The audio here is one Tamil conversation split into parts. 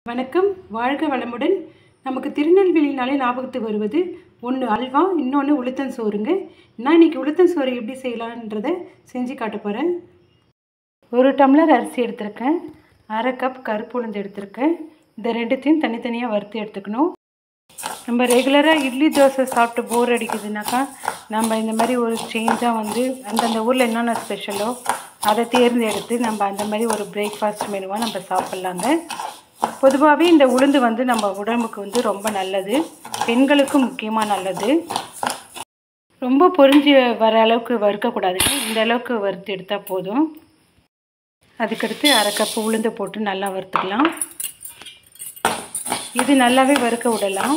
வணக்கம் வாழ்க வளமுடன் நமக்கு திருநெல்வேலினாலே ஞாபகத்துக்கு வருவது ஒன்று அல்வா இன்னொன்று உளுத்தன் சோறுங்க நான் இன்னைக்கு உளுத்தன் சோறு எப்படி செய்யலான்றதை செஞ்சு காட்ட போகிறேன் ஒரு டம்ளர் அரிசி எடுத்திருக்கேன் அரை கப் கருப்பு உளுந்து எடுத்திருக்கேன் இந்த ரெண்டுத்தையும் தனித்தனியாக வறுத்து எடுத்துக்கணும் நம்ம ரெகுலராக இட்லி தோசை சாப்பிட்டு போர் அடிக்குதுனாக்கா நம்ம இந்த மாதிரி ஒரு சேஞ்சாக வந்து அந்தந்த ஊரில் என்னென்ன ஸ்பெஷலோ அதை தேர்ந்தெடுத்து நம்ம அந்த மாதிரி ஒரு பிரேக்ஃபாஸ்ட் மெனுவாக நம்ம சாப்பிட்லாங்க பொதுவாகவே இந்த உளுந்து வந்து நம்ம உடம்புக்கு வந்து ரொம்ப நல்லது பெண்களுக்கும் முக்கியமாக நல்லது ரொம்ப பொரிஞ்சு வர அளவுக்கு வறுக்கக்கூடாதுங்க இந்த அளவுக்கு வறுத்து எடுத்தால் போதும் அதுக்கடுத்து அரை கப்பு உளுந்து போட்டு நல்லா வறுத்துக்கலாம் இது நல்லாவே வறுக்க விடலாம்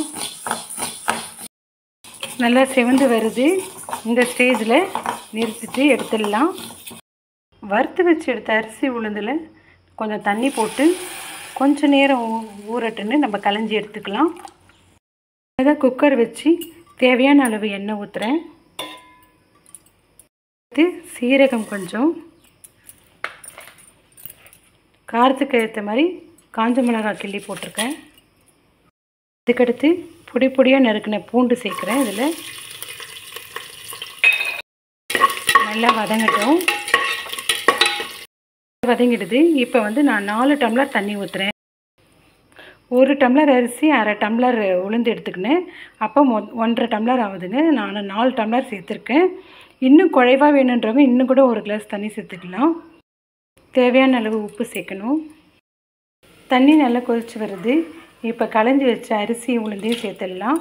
நல்லா செவந்து வருது இந்த ஸ்டேஜில் நிறுத்திட்டு எடுத்துடலாம் வறுத்து வச்சு எடுத்த அரிசி உளுந்தில் கொஞ்சம் தண்ணி போட்டு கொஞ்சம் நேரம் ஊ- ஊறட்டுன்னு நம்ம களைஞ்சி எடுத்துக்கலாம் அதான் குக்கர் வச்சு தேவையான அளவு எண்ணெய் ஊற்றுறேன் அடுத்து சீரகம் கொஞ்சம் காரத்துக்கு ஏற்ற மாதிரி காஞ்ச மிளகாய் கிள்ளி போட்டிருக்கேன் அதுக்கடுத்து பொடி பொடியாக நறுக்கின பூண்டு சேர்க்குறேன் இதில் நல்லா வதங்கட்டும் வதங்கிடுது இப்போ வந்து நான் நாலு டம்ளர் தண்ணி ஊற்றுறேன் ஒரு டம்ளர் அரிசி அரை டம்ளர் உளுந்து எடுத்துக்கினேன் அப்போ மொ ஒன்றரை டம்ளர் ஆகுதுங்க நான் நாலு டம்ளர் சேர்த்துருக்கேன் இன்னும் குழைவாக வேணுன்றவங்க இன்னும் கூட ஒரு கிளாஸ் தண்ணி சேர்த்துக்கலாம் தேவையான அளவு உப்பு சேர்க்கணும் தண்ணி நல்லா கொதிச்சு வருது இப்போ களைஞ்சி வச்ச அரிசி உளுந்தையும் சேர்த்துடலாம்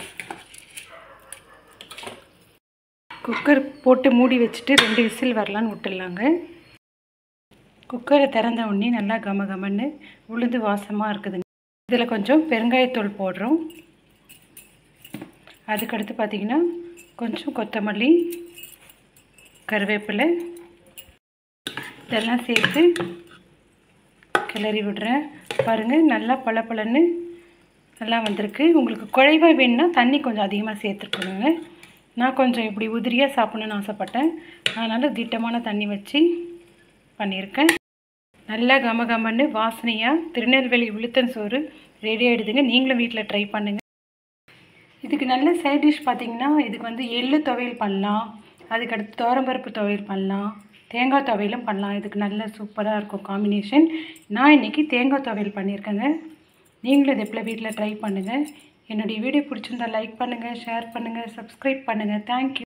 குக்கர் போட்டு மூடி வச்சுட்டு ரெண்டு விசில் வரலான்னு விட்டுடலாங்க குக்கரை திறந்த உடனே நல்லா கம கமன்னு உளுந்து வாசமாக இருக்குதுங்க இதில் கொஞ்சம் பெருங்காயத்தூள் போடுறோம் அதுக்கடுத்து பார்த்திங்கன்னா கொஞ்சம் கொத்தமல்லி கருவேப்பிலை இதெல்லாம் சேர்த்து கிளறி விடுறேன் பாருங்கள் நல்லா பளபளன்னு நல்லா வந்திருக்கு உங்களுக்கு குழைவாக வேணும்னா தண்ணி கொஞ்சம் அதிகமாக சேர்த்துருக்கணுங்க நான் கொஞ்சம் இப்படி உதிரியாக சாப்பிட்ணுன்னு ஆசைப்பட்டேன் அதனால் திட்டமான தண்ணி வச்சு பண்ணியிருக்கேன் நல்லா கம கமன்னு வாசனையாக திருநெல்வேலி உளுத்தன் சோறு ரெடி ஆகிடுதுங்க நீங்களும் வீட்டில் ட்ரை பண்ணுங்கள் இதுக்கு நல்ல சைட் டிஷ் பார்த்தீங்கன்னா இதுக்கு வந்து எள்ளு துவையல் பண்ணலாம் அதுக்கடுத்து துவரம்பருப்பு துவையல் பண்ணலாம் தேங்காய் துவையலும் பண்ணலாம் இதுக்கு நல்ல சூப்பராக இருக்கும் காம்பினேஷன் நான் இன்றைக்கி தேங்காய் துவையல் பண்ணியிருக்கேங்க நீங்களும் இது எப்போ வீட்டில் ட்ரை பண்ணுங்கள் என்னுடைய வீடியோ பிடிச்சிருந்தா லைக் பண்ணுங்கள் ஷேர் பண்ணுங்கள் சப்ஸ்கிரைப் பண்ணுங்கள் தேங்க்யூ